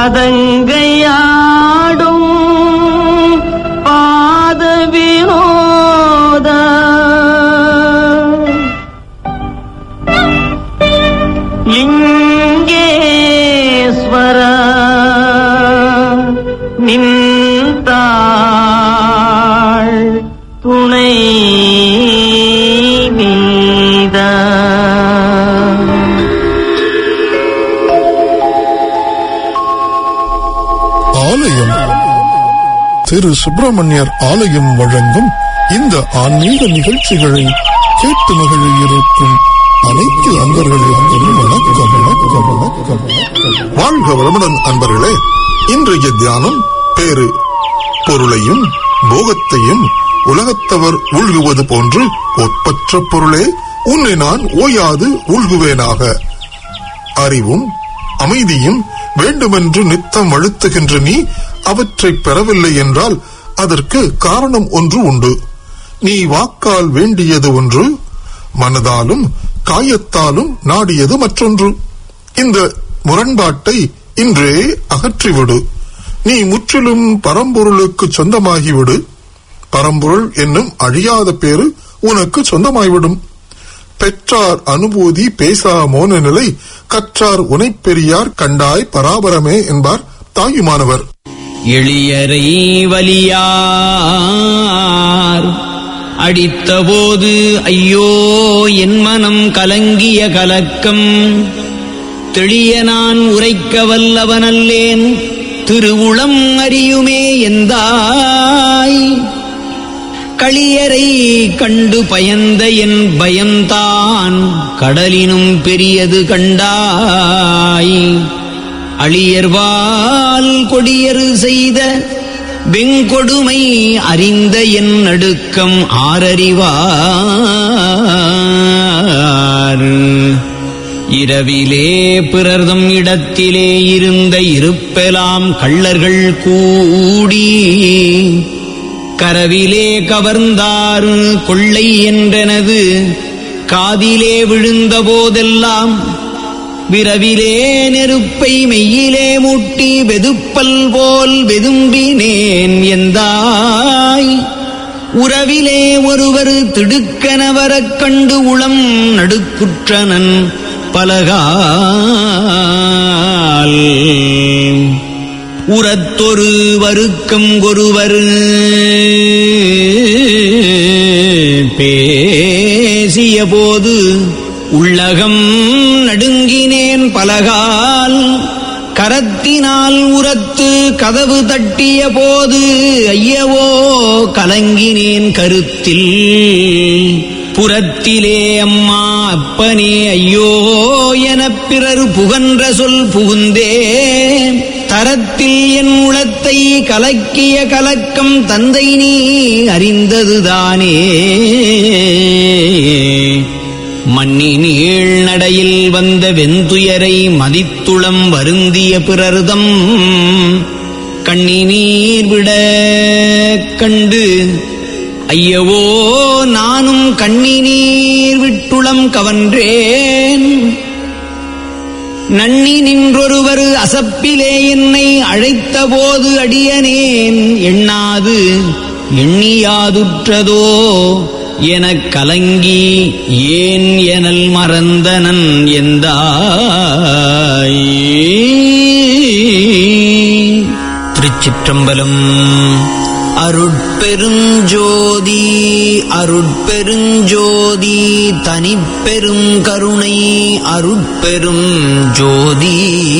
பதங்கையாடும் பாத வினோத லிங்கேஸ்வர நின்றாள் துணை நீத ஆலயம் திரு சுப்பிரமணியர் ஆலயம் வழங்கும் இந்த ஆன்மீக நிகழ்ச்சிகளை கேட்டு மகிழ இருக்கும் அனைத்து அன்பர்களுக்கும் வணக்கம் வணக்கம் வணக்கம் வணக்கம். வாழ்க வளமுடன் அன்பர்களே இன்றைய தியானம் பேரு பொருளையும் போகத்தையும் உலகத்தவர் உள்குவது போன்று ஒப்பற்ற பொருளே உன்னை நான் ஓயாது உள்குவேனாக அறிவும் அமைதியும் வேண்டுமென்று நித்தம் அழுத்துகின்ற நீ அவற்றை பெறவில்லை என்றால் அதற்கு காரணம் ஒன்று உண்டு நீ வாக்கால் வேண்டியது ஒன்று மனதாலும் காயத்தாலும் நாடியது மற்றொன்று இந்த முரண்பாட்டை இன்றே அகற்றிவிடு நீ முற்றிலும் பரம்பொருளுக்கு சொந்தமாகிவிடு பரம்பொருள் என்னும் அழியாத பேரு உனக்கு சொந்தமாய்விடும் பெற்றார் அனுபூதி பேசா மோன நிலை கற்றார் உனைப்பெரியார் கண்டாய் பராபரமே என்பார் தாயுமானவர் எளியரை வலியார் அடித்தபோது ஐயோ என் மனம் கலங்கிய கலக்கம் தெளிய நான் உரைக்க வல்லவனல்லேன் திருவுளம் அறியுமே எந்தாய் களியரை கண்டு பயந்த என் பயம்தான் கடலினும் பெரியது கண்டாய் அழியர்வால் கொடியரு செய்த வெங்கொடுமை அறிந்த என் நடுக்கம் ஆரறிவார் இரவிலே பிறர்தம் இடத்திலே இருந்த இருப்பெலாம் கள்ளர்கள் கூடி கரவிலே கவர்ந்தார் கொள்ளை என்றனது காதிலே விழுந்த போதெல்லாம் விரவிலே நெருப்பை மெய்யிலே மூட்டி வெதுப்பல் போல் வெதும்பினேன் எந்தாய் உறவிலே ஒருவர் திடுக்கெனவரக் கண்டு உளம் நடுக்குற்றனன் பலகால் உரத்தொரு வருக்கம் ஒருவர் பேசிய போது உள்ளகம் நடுங்கினேன் பலகால் கரத்தினால் உரத்து கதவு தட்டிய போது ஐயவோ கலங்கினேன் கருத்தில் புறத்திலே அம்மா அப்பனே ஐயோ எனப் பிறர் புகன்ற சொல் புகுந்தேன் தரத்தில் என் உளத்தை கலக்கிய கலக்கம் தந்தை நீ அறிந்ததுதானே மண்ணி நீள் நடையில் வந்த வெந்துயரை மதித்துளம் வருந்திய பிறர்தம் கண்ணி நீர் விட கண்டு ஐயவோ நானும் கண்ணி நீர் விட்டுளம் கவன்றேன் நன்னி நின்றொருவர் அசப்பிலே என்னை அழைத்தபோது அடியனேன் எண்ணாது எண்ணியாதுற்றதோ எனக் கலங்கி ஏன் எனல் மறந்தனன் எந்தாய் திருச்சிற்றம்பலம் அருட்பெருஞ்சோதி அருட்பெருஞ்சோதி தனிப்பெரும் கருணை அருட்பெரும் ஜோதி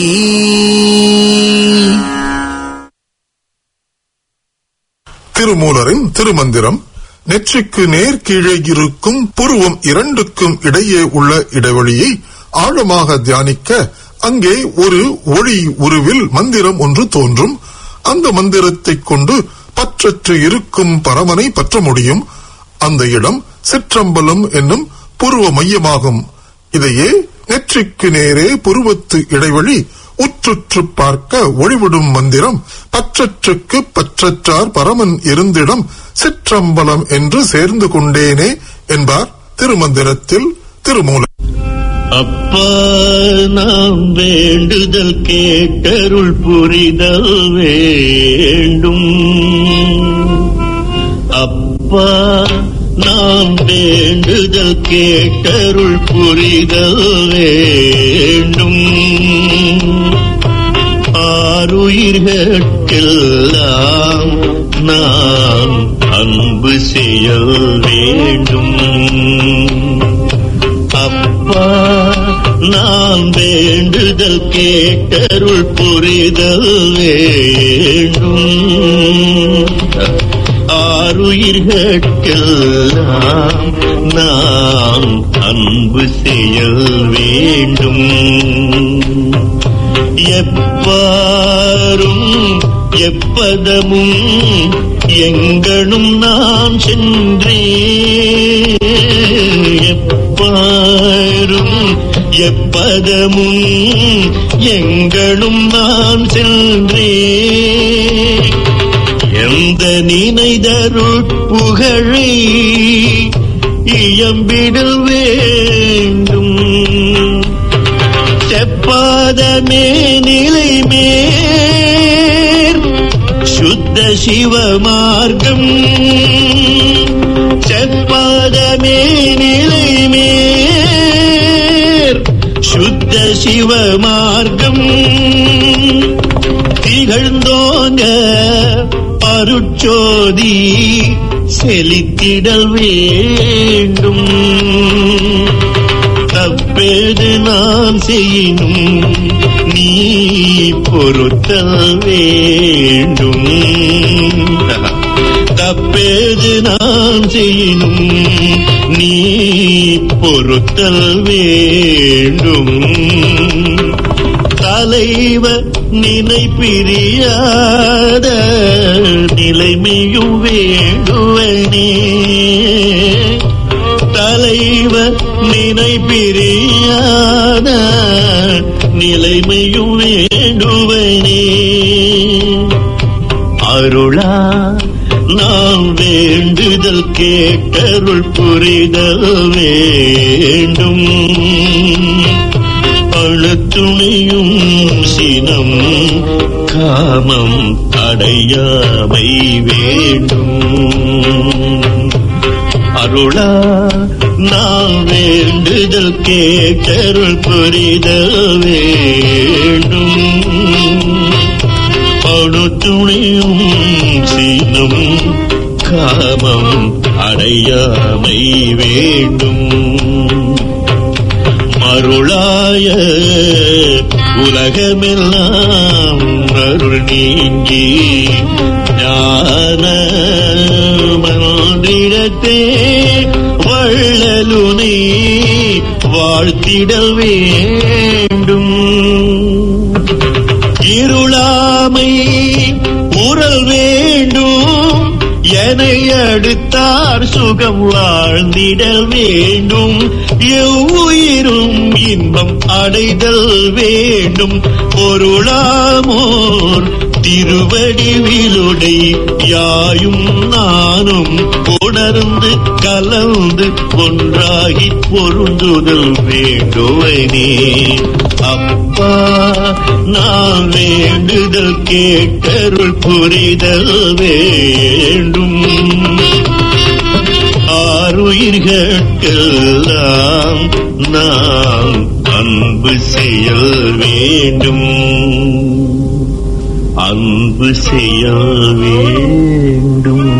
திருமூலரின் திருமந்திரம் நெற்றிக்கு நேர் கீழே இருக்கும் புருவம் இரண்டுக்கும் இடையே உள்ள இடைவெளியை ஆழமாக தியானிக்க அங்கே ஒரு ஒளி உருவில் மந்திரம் ஒன்று தோன்றும் அந்த மந்திரத்தைக் கொண்டு பற்றற்று இருக்கும் பரமனை பற்ற முடியும் அந்த இடம் சிற்றம்பலம் என்னும் புருவ மையமாகும் இதையே நெற்றிக்கு நேரே புருவத்து இடைவெளி உற்றுற்று பார்க்க ஒளிவிடும் மந்திரம் பற்றற்றுக்கு பற்றற்றார் பரமன் இருந்திடம் சிற்றம்பலம் என்று சேர்ந்து கொண்டேனே என்பார் திருமந்திரத்தில் திருமூல அப்பா நாம் வேண்டுதல் கேட்டருள் புரிதல் வேண்டும் அப்பா நாம் வேண்டுதல் கேட்டருள் புரிதல் வேண்டும் ஆறுயிர்கட்கெல்லாம் நாம் அன்பு செய்ய வேண்டும் அப்பா நாம் வேண்டுதல் கேட்டருள் புரிதல் வேண்டும் ஆறுயிர்கட்கெல்லாம் நாம் அன்பு செய்ய வேண்டும் எப்பாரும் எப்பதமும் எங்கனும் நான் சென்றேன் எப்பாரும் எப்பதமும் எங்கனும் நான் சென்றேன் எந்த நினைதருட்புகழை இயம்பிடல் வேண்டும் செப்பாதமே நிலை மேற் சுத்த சிவ மார்க்கம் செப்பாதமே நிலை மேற் சுத்த சிவ மார்க்கம் திகழ்ந்தோங்க அருட்சோதி செலுத்திடல் வேண்டும் தப்பேது நான் செய்யினும் நீ பொறுத்தல் வேண்டும் தப்பேது நான் செய்யினும் நீ பொறுத்தல் வேண்டும் தலைவர் நினை பிரியாத நிலைமையும் வேண்டுவனே தலைவர் நினை பிரியாத நிலைமையும் வேண்டுவனே அருளா நாம் வேண்டுதல் கேட்டருள் புரிதல் வேண்டும் அழுத்துணையும் சினம் காமம் அடையாமை வேண்டும் அருளா நாம் வேண்டுதல் கேட்டருள் புரிதல் வேண்டும் அணுத்துணையும் சீனம் காமம் அடையாமை வேண்டும் அருளாய உலகமெல்லாம் அருள் நீங்கி ஞான மந்திரத்தே வள்ளலுனை வாழ்த்திடல் வேண்டும் இருளாமை உறல் வேண்டும் என்னை அடுத்தார் சுகம் வாழ்ந்திடல் வேண்டும் எவ்வுயிரும் இன்பம் அடைதல் வேண்டும் பொருளாமோர் திருவடிவிலுடை யாயும் நானும் உணர்ந்து கலந்து ஒன்றாகி பொருந்துதல் வேண்டுவனே அப்பா நான் வேண்டுதல் கேட்டருள் புரிதல் வேண்டும் ஆறுயிர்கட்கெல்லாம் நாம் அன்பு செய்ய வேண்டும் அன்பு செய்ய வேண்டும்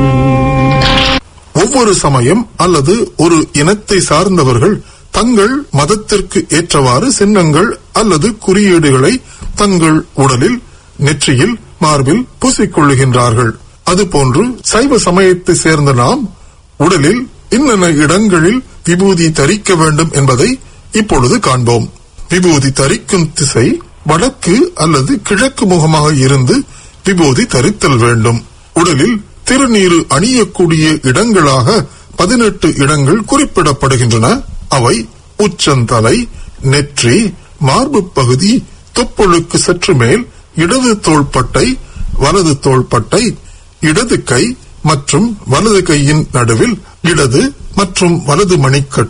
ஒவ்வொரு சமயம் அல்லது ஒரு இனத்தை சார்ந்தவர்கள் தங்கள் மதத்திற்கு ஏற்றவாறு சின்னங்கள் அல்லது குறியீடுகளை தங்கள் உடலில் நெற்றியில் மார்பில் பூசிக்கொள்ளுகின்றார்கள் அதுபோன்று சைவ சமயத்தை சேர்ந்த நாம் உடலில் இன்னென்ன இடங்களில் விபூதி தரிக்க வேண்டும் என்பதை இப்பொழுது காண்போம் விபூதி தரிக்கும் திசை வடக்கு அல்லது கிழக்கு முகமாக இருந்து விபூதி தரித்தல் வேண்டும் உடலில் திருநீரு அணியக்கூடிய இடங்களாக பதினெட்டு இடங்கள் குறிப்பிடப்படுகின்றன அவை உச்சந்தலை நெற்றி மார்பு பகுதி தொப்புளுக்கு சற்று மேல் இடது தோள்பட்டை வலது தோள்பட்டை இடது கை மற்றும் வலது கையின் நடுவில் இடது மற்றும் வலது மணிக்கட்டு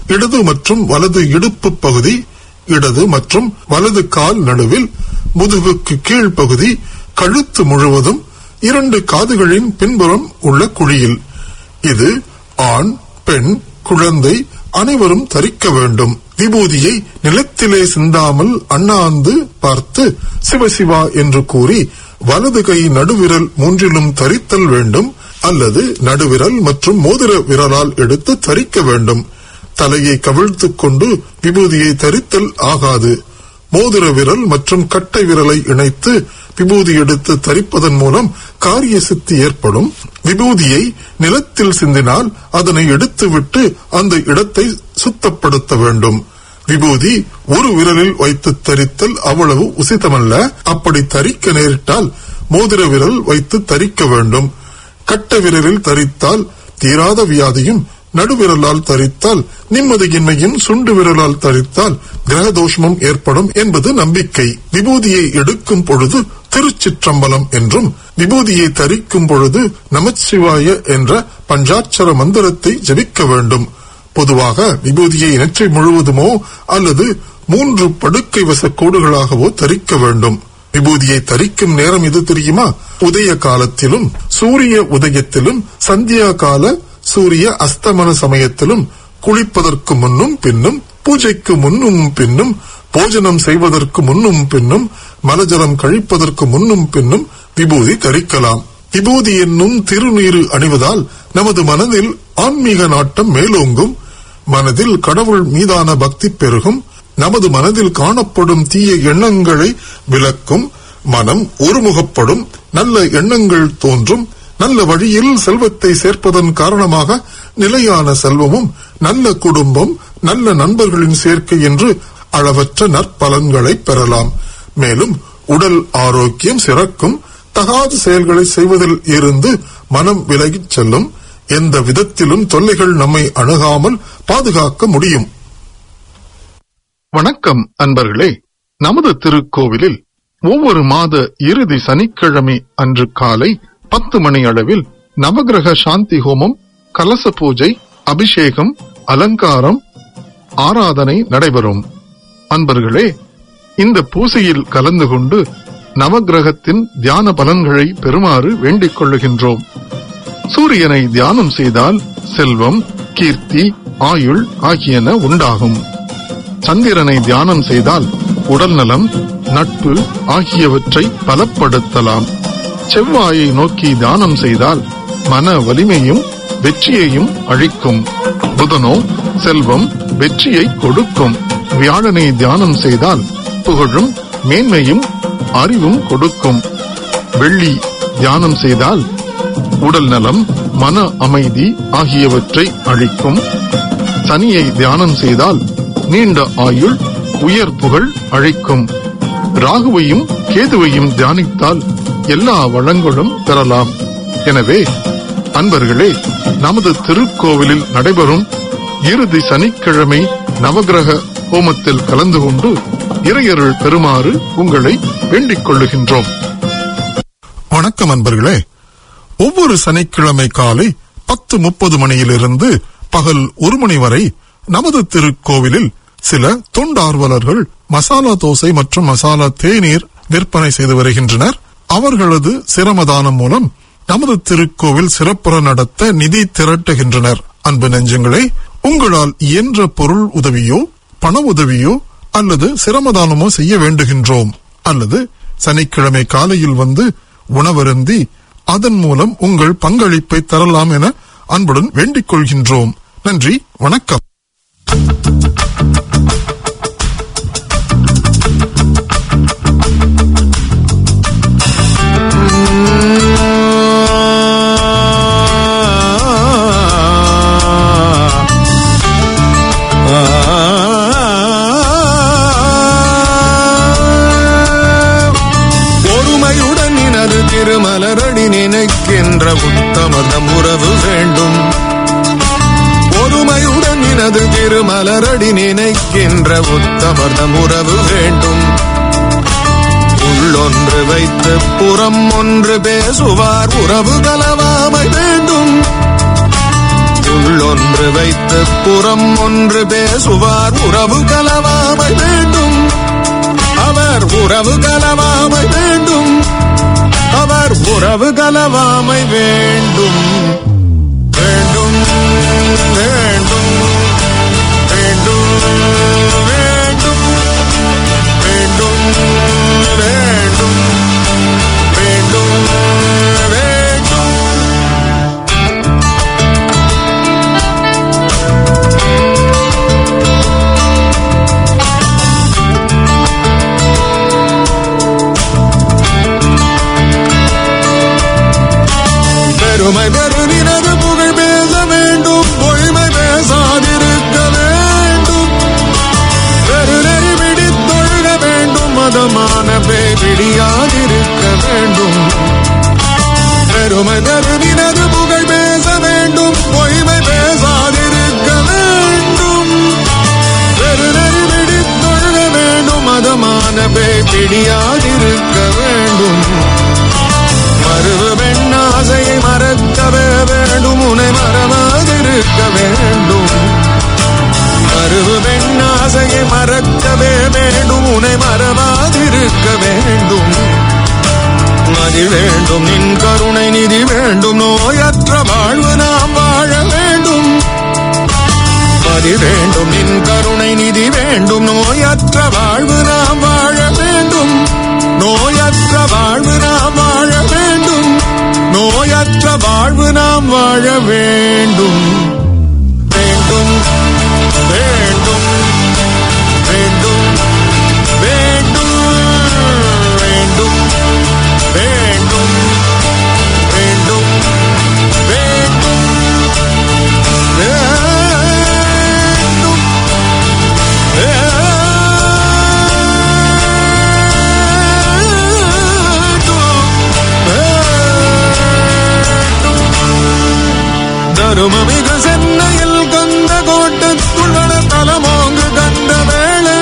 இடது மற்றும் வலது இடுப்பு பகுதி இடது மற்றும் வலது கால் நடுவில் முதுகுக்கு கீழ் பகுதி கழுத்து முழுவதும் இரண்டு காதுகளின் பின்புறம் உள்ள குழியில் இது ஆண் பெண் குழந்தை அனைவரும் தரிக்க வேண்டும் விபூதியை நிலத்திலே சிந்தாமல் அண்ணாந்து பார்த்து சிவசிவா என்று கூறி வலது கை நடுவிரல் மூன்றிலும் தரித்தல் வேண்டும் அல்லது நடுவிரல் மற்றும் மோதிர விரலால் எடுத்து தரிக்க வேண்டும் தலையை கவிழ்த்துக் கொண்டு விபூதியை தரித்தல் ஆகாது மோதிர விரல் மற்றும் கட்டை விரலை இணைத்து விபூதி எடுத்து தரிப்பதன் மூலம் காரிய சித்தி ஏற்படும் விபூதியை நிலத்தில் சிந்தினால் அதனை எடுத்துவிட்டு அந்த இடத்தை சுத்தப்படுத்த வேண்டும் விபூதி ஒரு விரலில் வைத்து தரித்தல் அவ்வளவு உசிதமல்ல அப்படி தரிக்க நேரிட்டால் மோதிர விரல் வைத்து தரிக்க வேண்டும் கட்ட விரலில் தரித்தால் தீராத வியாதியும் நடுவிரலால் தரித்தால் நிம்மதியின்மையும் சுண்டு விரலால் தரித்தால் கிரகதோஷமும் ஏற்படும் என்பது நம்பிக்கை விபூதியை எடுக்கும் பொழுது திருச்சிற்றம்பலம் என்றும் விபூதியை தரிக்கும் பொழுது நமச்சிவாய என்ற பஞ்சாட்சர மந்திரத்தை ஜபிக்க வேண்டும் பொதுவாக விபூதியை நெற்றி முழுவதுமோ அல்லது மூன்று படுக்கை வச கோடுகளாகவோ தரிக்க வேண்டும் விபூதியை தரிக்கும் நேரம் இது தெரியுமா உதய காலத்திலும் சூரிய உதயத்திலும் சந்தியா கால சூரிய அஸ்தமன சமயத்திலும் குளிப்பதற்கு முன்னும் பின்னும் பூஜைக்கு முன்னும் பின்னும் போஜனம் செய்வதற்கு முன்னும் பின்னும் மலஜலம் கழிப்பதற்கு முன்னும் பின்னும் விபூதி தரிக்கலாம் விபூதி என்னும் திருநீரு அணிவதால் நமது மனதில் ஆன்மீக நாட்டம் மேலோங்கும் மனதில் கடவுள் மீதான பக்தி பெருகும் நமது மனதில் காணப்படும் தீய எண்ணங்களை விலக்கும் மனம் ஒருமுகப்படும் நல்ல எண்ணங்கள் தோன்றும் நல்ல வழியில் செல்வத்தை சேர்ப்பதன் காரணமாக நிலையான செல்வமும் நல்ல குடும்பம் நல்ல நண்பர்களின் சேர்க்கை என்று அளவற்ற நற்பலன்களை பெறலாம் மேலும் உடல் ஆரோக்கியம் சிறக்கும் தகாத செயல்களை செய்வதில் இருந்து மனம் விலகிச் செல்லும் எந்த விதத்திலும் தொல்லைகள் நம்மை அணுகாமல் பாதுகாக்க முடியும் வணக்கம் அன்பர்களே நமது திருக்கோவிலில் ஒவ்வொரு மாத இறுதி சனிக்கிழமை அன்று காலை பத்து மணி அளவில் நவகிரக சாந்தி ஹோமம் கலச பூஜை அபிஷேகம் அலங்காரம் ஆராதனை நடைபெறும் அன்பர்களே இந்த பூசையில் கலந்து கொண்டு நவகிரகத்தின் தியான பலன்களை பெறுமாறு வேண்டிக் கொள்ளுகின்றோம் சூரியனை தியானம் செய்தால் செல்வம் கீர்த்தி ஆயுள் ஆகியன உண்டாகும் சந்திரனை தியானம் செய்தால் உடல் நலம் நட்பு ஆகியவற்றை பலப்படுத்தலாம் செவ்வாயை நோக்கி தியானம் செய்தால் மன வலிமையும் வெற்றியையும் அழிக்கும் புதனோ செல்வம் வெற்றியை கொடுக்கும் வியாழனை தியானம் செய்தால் புகழும் மேன்மையும் அறிவும் கொடுக்கும் வெள்ளி தியானம் செய்தால் உடல் நலம் மன அமைதி ஆகியவற்றை அளிக்கும் சனியை தியானம் செய்தால் நீண்ட ஆயுள் உயர் புகழ் அழைக்கும் ராகுவையும் கேதுவையும் தியானித்தால் எல்லா வளங்களும் பெறலாம் எனவே அன்பர்களே நமது திருக்கோவிலில் நடைபெறும் இறுதி சனிக்கிழமை நவகிரக ஹோமத்தில் கலந்து கொண்டு இறையருள் பெறுமாறு உங்களை வேண்டிக் கொள்ளுகின்றோம் வணக்கம் அன்பர்களே ஒவ்வொரு சனிக்கிழமை காலை பத்து முப்பது மணியிலிருந்து பகல் ஒரு மணி வரை நமது திருக்கோவிலில் சில தொண்டார்வலர்கள் மசாலா தோசை மற்றும் மசாலா தேநீர் விற்பனை செய்து வருகின்றனர் அவர்களது சிரமதானம் மூலம் நமது திருக்கோவில் சிறப்புற நடத்த நிதி திரட்டுகின்றனர் அன்பு நெஞ்சங்களே உங்களால் இயன்ற பொருள் உதவியோ பண உதவியோ அல்லது சிரமதானமோ செய்ய வேண்டுகின்றோம் அல்லது சனிக்கிழமை காலையில் வந்து உணவருந்தி அதன் மூலம் உங்கள் பங்களிப்பை தரலாம் என அன்புடன் வேண்டிக் கொள்கின்றோம் நன்றி வணக்கம் பொறுமையுடன் நினது திருமலரடி நினைக்கின்ற உத்தமதம் உறவு வேண்டும் பொறுமையுடன் நினது திருமலரடி நினைக்கின்ற உத்தமதம் உறவு வேண்டும் உள்ளொன்று வைத்து புறம் ஒன்று பேசுவார் உறவு கலவாமை வேண்டும் உள்ளொன்று வைத்து புறம் ஒன்று பேசுவார் உறவு கலவாமை வேண்டும் அவர் உறவு கலவாமை வேண்டும் அவர் உறவு கலவாமை வேண்டும் வேண்டும் வேண்டும் வேண்டும் வேண்டும் வேண்டும் வேண்டும் வேண்டும் வேண்டும் பெருமை பெருவினது புகழ் பேச வேண்டும் பொய்மை பேசாதிருக்க வேண்டும் பெருநெறி பிடித்தொழுக வேண்டும் மதமான பிடியாதிருக்க வேண்டும் பெருமை பெருவினது புகழ் பேச வேண்டும் பொய்மை பேசாதிருக்க வேண்டும் பெருநெறி பிடித்தொழுக வேண்டும் மதமான பிடியாதிருக்க வேண்டும் மறுவு பெண்ணாசையை மறக்கவே வேண்டும் உனை மறவாதிருக்க வேண்டும் மறுவு பெண்ணாசையை மறக்கவே வேண்டும் உனை மறவாதிருக்க வேண்டும் மதி வேண்டும் நின் கருணை நிதி வேண்டும் நோயற்ற வாழ்வு நாம் வாழ வேண்டும் மதி வேண்டும் நின் கருணை நிதி வேண்டும் நோயற்ற வாழ்வு நாம் வாழ வேண்டும் நோயற்ற வாழ்வு நாம் வாழ வேண்டும் நோயற்ற வாழ்வு நாம் வாழ வேண்டும் வேண்டும் வேண்டும் வேண்டும் வேண்டும் வேண்டும் வேண்டும் வேண்டும் வேண்டும் வேண்டும் தருமமிகு சென்னையில் கந்த கோட்டத்துள் வள தலமோங்கு கந்த வேளை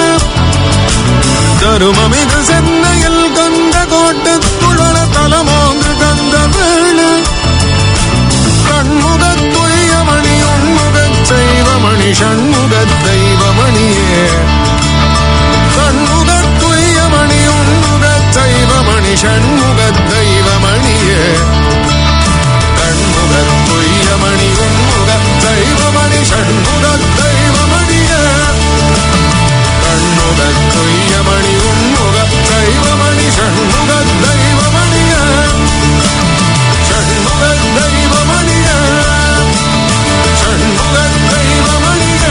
தருமமிகு சென்னையில் கந்த கோட்டத்துள் வள தலமோங்கு கந்த வேளை கண்முகத் துய்யமணி உண்முகச் செய்வமணி ஷண்முகத் தெய்வமணியே கண்முகத் துய்யமணி உண்முகச் செய்வமணி ஷண்முகத் தெய்வமணியே கண்முகத் துய்யமணி உண்முகத் தெய்வமணி ஷண்முகத் தெய்வமணியே கண்முகத் துய்யமணி உண்முகத் தெய்வமணி ஷண்முகத் தெய்வமணியே ஷண்முகத் தெய்வமணியே ஷண்முகத் தெய்வமணியே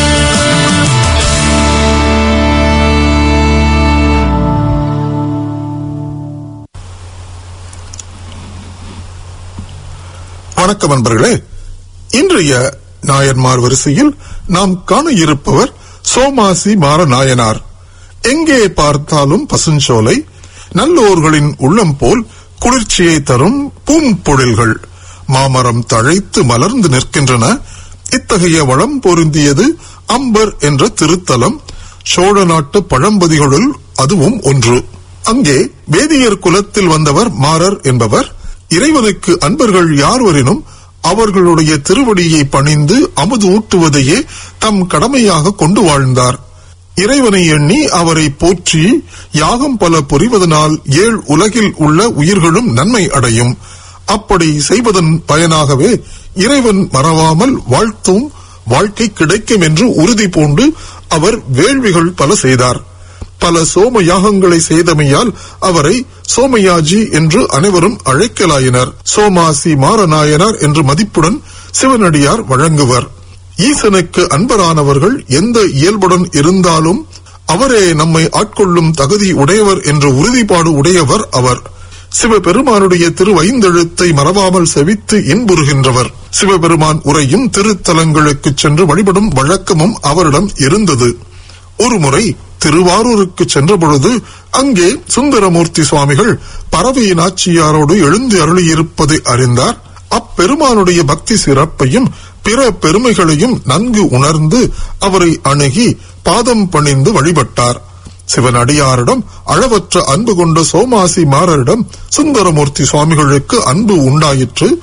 வணக்கம் நண்பர்களே இன்றைய நாயன்மார் வரிசையில் நாம் காண இருப்பவர் சோமாசி மாற நாயனார் எங்கே பார்த்தாலும் பசுஞ்சோலை நல்லோர்களின் உள்ளம் போல் குளிர்ச்சியை தரும் பூம்பொழில்கள் மாமரம் தழைத்து மலர்ந்து நிற்கின்றன இத்தகைய வளம் பொருந்தியது அம்பர் என்ற திருத்தலம் சோழ நாட்டு பழம்பதிகளுள் அதுவும் ஒன்று அங்கே வேதியர் குலத்தில் வந்தவர் மாறர் என்பவர் இறைவனுக்கு அன்பர்கள் யார்வரினும் அவர்களுடைய திருவடியை பணிந்து அமுது ஊட்டுவதையே தம் கடமையாக கொண்டு வாழ்ந்தார் இறைவனை எண்ணி அவரை போற்றி யாகம் பல புரிவதனால் ஏழ் உலகில் உள்ள உயிர்களும் நன்மை அடையும் அப்படி செய்வதன் பயனாகவே இறைவன் மறவாமல் வாழ்த்தும் வாழ்க்கை கிடைக்கும் என்று உறுதி பூண்டு அவர் வேள்விகள் பல செய்தார் பல சோம யாகங்களை செய்தமையால் அவரை சோமயாஜி என்று அனைவரும் அழைக்கலாயினர் சோமாசி மாரநாயனார் என்று மதிப்புடன் சிவனடியார் வழங்குவர் ஈசனுக்கு அன்பரானவர்கள் எந்த இயல்புடன் இருந்தாலும் அவரே நம்மை ஆட்கொள்ளும் தகுதி உடையவர் என்ற உறுதிப்பாடு உடையவர் அவர் சிவபெருமானுடைய திருவைந்தெழுத்தை மறவாமல் செவித்து இன்புறுகின்றவர் சிவபெருமான் உரையும் திருத்தலங்களுக்கு சென்று வழிபடும் வழக்கமும் அவரிடம் இருந்தது ஒருமுறை திருவாரூருக்கு சென்றபொழுது அங்கே சுந்தரமூர்த்தி சுவாமிகள் பறவை நாச்சியாரோடு எழுந்து அருளியிருப்பதை அறிந்தார் அப்பெருமானுடைய பக்தி சிறப்பையும் பிற பெருமைகளையும் நன்கு உணர்ந்து அவரை அணுகி பாதம் பணிந்து வழிபட்டார் சிவனடியாரிடம் அளவற்ற அன்பு கொண்ட சோமாசி மாறரிடம் சுந்தரமூர்த்தி சுவாமிகளுக்கு அன்பு உண்டாயிற்று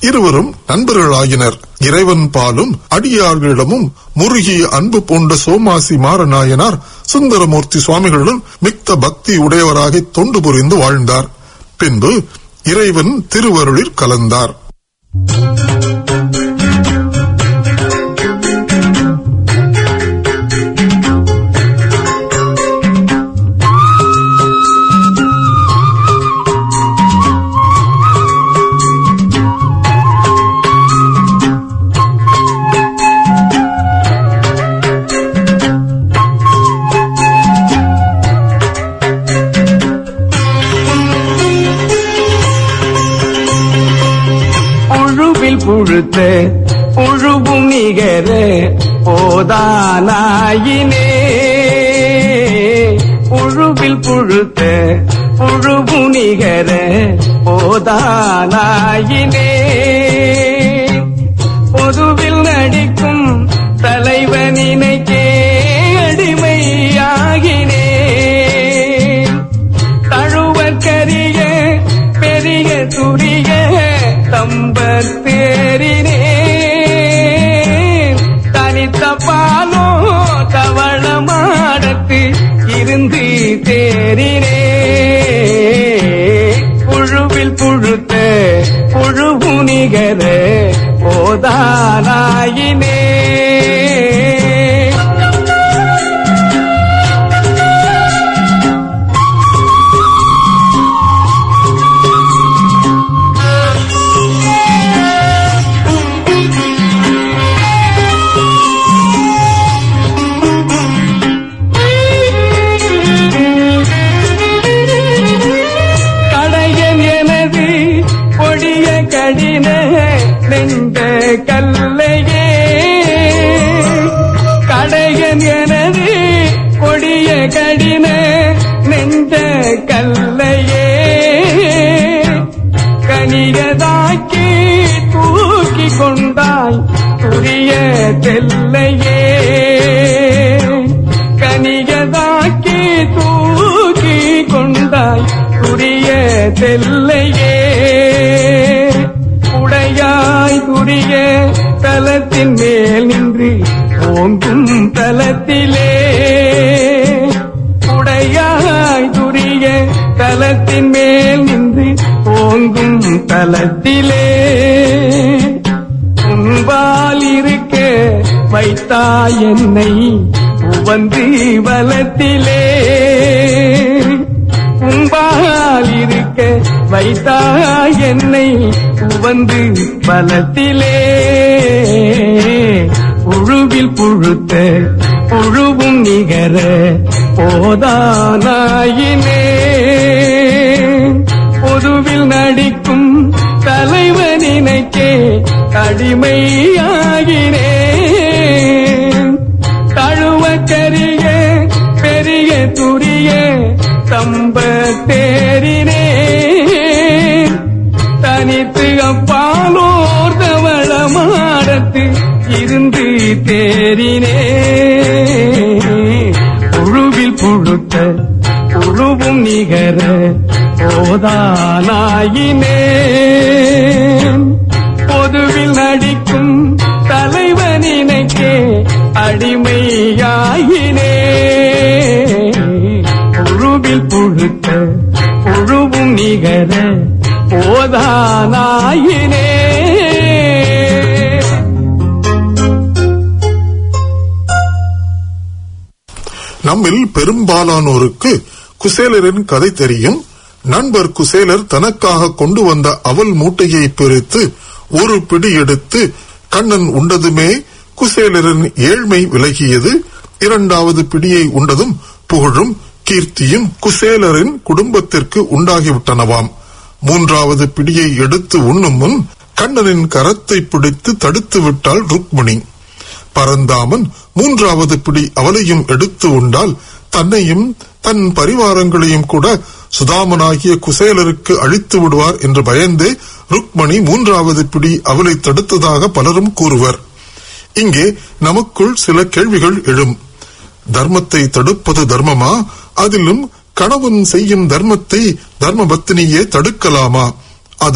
இருவரும் நண்பர்களாகினர் இறைவன் பாலும் அடியார்களிடமும் முருகிய அன்பு பூண்ட சோமாசி மாரநாயனார் சுந்தரமூர்த்தி சுவாமிகளுடன் மிக்க பக்தி உடையவராக தொண்டு புரிந்து வாழ்ந்தார் பின்பு இறைவன் திருவருளில் கலந்தார் புழுவில் புழுத்த புழுவும் நிகர போதானாயினே புழுவில் புழுத்த புழுவும் நிகர போதானாயினே பொதுவில் நடிக்கும் தலைவனினைக்கே அடிமையாகினே தழுவற்கரிய பெரிய துரிய தம்பர் தேரினே தனித்த பாலோ தவள மாடத்து இருந்து தேரினே புழுவில் புழுத்த புழுவு நிகர போதானாயினே கடையன் எனது கொடிய கடின நெஞ்ச கல்லையே கடையன் எனது கொடிய கடின நெஞ்ச கல்லையே கனியதாக்கி தூக்கி கொண்டாய் துரிய தெல்லையே கனியதாக்கி தூக்கி கொண்டாய் துரிய தெல்லையே உடையாய் துரிய தலத்தின் மேல் நின்று ஓங்கும் தலத்திலே உடையாய் துரிய தலத்தின் மேல் நின்று ஓங்கும் தலத்திலே உன்பால் இருக்க வைத்தாய் என்னை உவந்து வலத்திலே உன்பால் இருக்க வைத்தாய் என்னை உவந்து பலத்திலே புழுவில் புழுத்த புழுவும் நிகர போதானாயினே பொதுவில் நடிக்கும் தலைவனினைக்கே அடிமையாகினே தழுவ கரிய பெரிய துரிய தம்ப தேரினே தனித்து அப்பாலோர் தவள மாடத்து இருந்து தேரினே புழுவில் புழுத்த புழுவும் நிகர போதானாயினே பொதுவில் நடிக்கும் தலைவனினைக்கே அடிமையாயினே புழுவில் புழுத்த புழுவும் நிகர போதானாயினே நம்மில் பெரும்பாலானோருக்கு குசேலரின் கதை தெரியும் நண்பர் குசேலர் தனக்காக கொண்டு வந்த அவல் மூட்டையை பிரித்து ஒரு பிடி எடுத்து கண்ணன் உண்டதுமே குசேலரின் ஏழ்மை விலகியது இரண்டாவது பிடியை உண்டதும் புகழும் கீர்த்தியும் குசேலரின் குடும்பத்திற்கு உண்டாகிவிட்டனவாம் மூன்றாவது பிடியை எடுத்து உண்ணும் முன் கண்ணனின் கரத்தை பிடித்து தடுத்து விட்டாள் ருக்மிணி பரந்தாமன் மூன்றாவது பிடி அவளையும் எடுத்து உண்டால் தன்னையும் தன் பரிவாரங்களையும் கூட சுதாமனாகிய குசேலருக்கு அழித்து விடுவார் என்று பயந்து ருக்மணி மூன்றாவது பிடி அவளை தடுத்ததாக பலரும் கூறுவர் இங்கே நமக்குள் சில கேள்விகள் எழும் தர்மத்தை தடுப்பது தர்மமா அதிலும் கணவன் செய்யும் தர்மத்தை தர்மபத்தினியே தடுக்கலாமா அதுவும்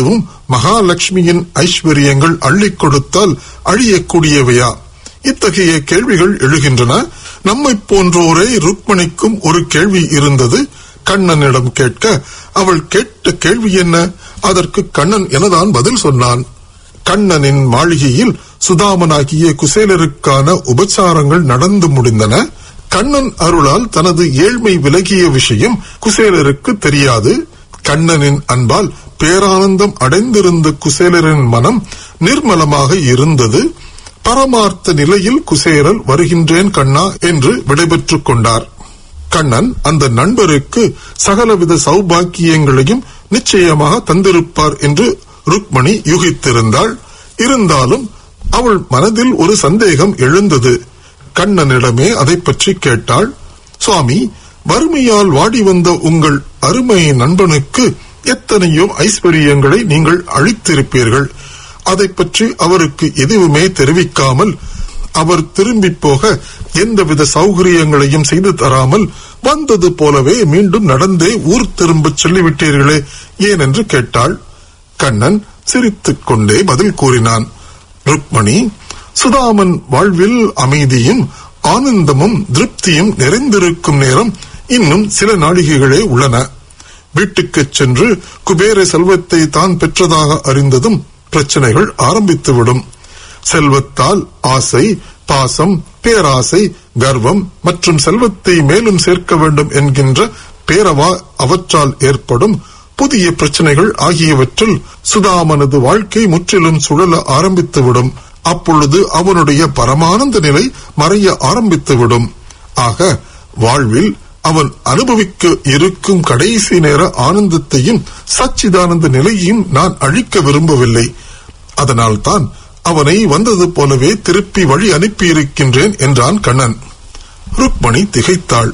மகாலட்சுமியின் ஐஸ்வர்யங்கள் அள்ளிக் கொடுத்தால் அழியக்கூடியவையா இத்தகைய கேள்விகள் எழுகின்றன நம்மை போன்றோரே ருக்மணிக்கும் ஒரு கேள்வி இருந்தது கண்ணனிடம் கேட்க அவள் கேட்ட கேள்வி என்ன அதற்கு கண்ணன் எனதான் பதில் சொன்னான் கண்ணனின் மாளிகையில் சுதாமனாகிய குசேலருக்கான உபச்சாரங்கள் நடந்து முடிந்தன கண்ணன் அருளால் தனது ஏழ்மை விலகிய விஷயம் குசேலருக்கு தெரியாது கண்ணனின் அன்பால் பேரானந்தம் அடைந்திருந்த குசேலரின் மனம் நிர்மலமாக இருந்தது பரமார்த்த நிலையில் குசேலர் வருகின்றேன் கண்ணா என்று விடைபெற்றுக் கொண்டார் கண்ணன் அந்த நண்பருக்கு சகலவித சௌபாக்கியங்களையும் நிச்சயமாக தந்திருப்பார் என்று ருக்மணி யூகித்திருந்தாள் இருந்தாலும் அவள் மனதில் ஒரு சந்தேகம் எழுந்தது கண்ணனிடமே அதை பற்றி கேட்டாள் சுவாமி வறுமையால் வாடி வந்த உங்கள் அருமை நண்பனுக்கு எத்தனையோ ஐஸ்வர்யங்களை நீங்கள் அளித்திருப்பீர்கள் அதை பற்றி அவருக்கு எதுவுமே தெரிவிக்காமல் அவர் திரும்பி போக எந்தவித சௌகரியங்களையும் செய்து தராமல் வந்தது போலவே மீண்டும் நடந்தே ஊர் திரும்பச் சொல்லிவிட்டீர்களே ஏனென்று கேட்டாள் கண்ணன் சிரித்துக் கொண்டே பதில் கூறினான் ருக்மணி சுதாமன் வாழ்வில் அமைதியும் ஆனந்தமும் திருப்தியும் நிறைந்திருக்கும் நேரம் இன்னும் சில நாழிகைகளே உள்ளன வீட்டுக்குச் சென்று குபேர செல்வத்தை தான் பெற்றதாக அறிந்ததும் பிரச்சனைகள் ஆரம்பித்துவிடும் செல்வத்தால் ஆசை பாசம் பேராசை கர்வம் மற்றும் செல்வத்தை மேலும் சேர்க்க வேண்டும் என்கின்ற பேரவா அவற்றால் ஏற்படும் புதிய பிரச்சனைகள் ஆகியவற்றில் சுதாமனது வாழ்க்கை முற்றிலும் சுழல ஆரம்பித்துவிடும் அப்பொழுது அவனுடைய பரமானந்த நிலை மறைய ஆரம்பித்துவிடும் ஆக வாழ்வில் அவன் அனுபவிக்க இருக்கும் கடைசி நேர ஆனந்தத்தையும் சச்சிதானந்த நிலையையும் நான் அழிக்க விரும்பவில்லை அதனால்தான் அவனை வந்தது போலவே திருப்பி வழி அனுப்பியிருக்கின்றேன் என்றான் கண்ணன் ருக்மணி திகைத்தாள்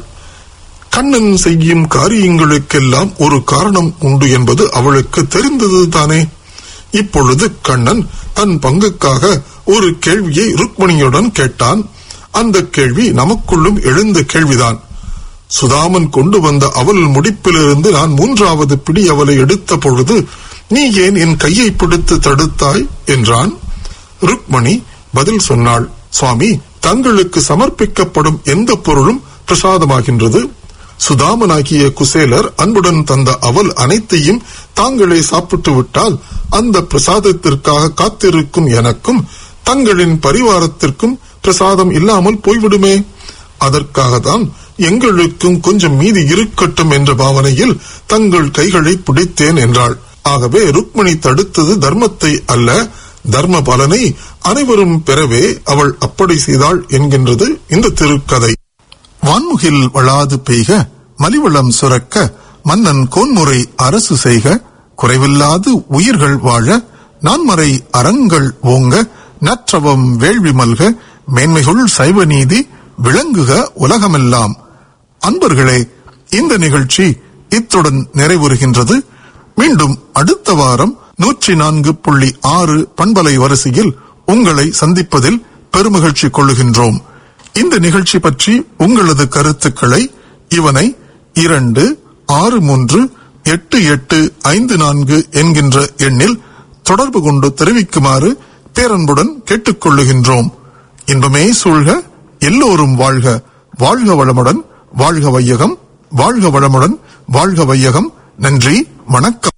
கண்ணன் செய்யும் காரியங்களுக்கெல்லாம் ஒரு காரணம் உண்டு என்பது அவளுக்கு தெரிந்தது தானே இப்பொழுது கண்ணன் தன் பங்குக்காக ஒரு கேள்வியை ருக்மணியுடன் கேட்டான் அந்த கேள்வி நமக்குள்ளும் எழுந்த கேள்விதான் சுதாமன் கொண்டு வந்த அவள் முடிப்பிலிருந்து நான் மூன்றாவது பிடி அவளை எடுத்த பொழுது நீ ஏன் என் கையை பிடித்து தடுத்தாய் என்றான் ருக்மணி பதில் சொன்னாள் சுவாமி தங்களுக்கு சமர்ப்பிக்கப்படும் எந்த பொருளும் பிரசாதமாகின்றது சுதாமனாகிய குசேலர் அன்புடன் தந்த அவல் அனைத்தையும் தாங்களே சாப்பிட்டு விட்டால் அந்த பிரசாதத்திற்காக காத்திருக்கும் எனக்கும் தங்களின் பரிவாரத்திற்கும் பிரசாதம் இல்லாமல் போய்விடுமே அதற்காகத்தான் எங்களுக்கும் கொஞ்சம் மீதி இருக்கட்டும் என்ற பாவனையில் தங்கள் கைகளை பிடித்தேன் என்றாள் ஆகவே ருக்மணி தடுத்தது தர்மத்தை அல்ல தர்ம பலனை அனைவரும் பெறவே அவள் அப்படி செய்தாள் என்கின்றது இந்த திருக்கதை வான்முகில் வளாது பெய்க மலிவளம் சுரக்க மன்னன் கோன்முறை அரசு செய்க குறைவில்லாது உயிர்கள் வாழ நான்மறை அறங்கள் ஓங்க நற்றவம் வேள்வி மல்க மேன்மைகுள் சைவ நீதி விளங்குக உலகமெல்லாம் அன்பர்களே இந்த நிகழ்ச்சி இத்துடன் நிறைவுறுகின்றது மீண்டும் அடுத்த வாரம் நூற்றி நான்கு புள்ளி ஆறு பண்பலை வரிசையில் உங்களை சந்திப்பதில் பெருமகிழ்ச்சி கொள்ளுகின்றோம் இந்த நிகழ்ச்சி பற்றி உங்களது கருத்துக்களை இவனை இரண்டு ஆறு மூன்று எட்டு எட்டு ஐந்து நான்கு என்கின்ற எண்ணில் தொடர்பு கொண்டு தெரிவிக்குமாறு பேரன்புடன் கேட்டுக்கொள்ளுகின்றோம் இன்பமே சூழ்க எல்லோரும் வாழ்க வாழ்க வளமுடன் வாழ்க வையகம் வாழ்க வளமுடன் வாழ்க வையகம் நன்றி வணக்கம்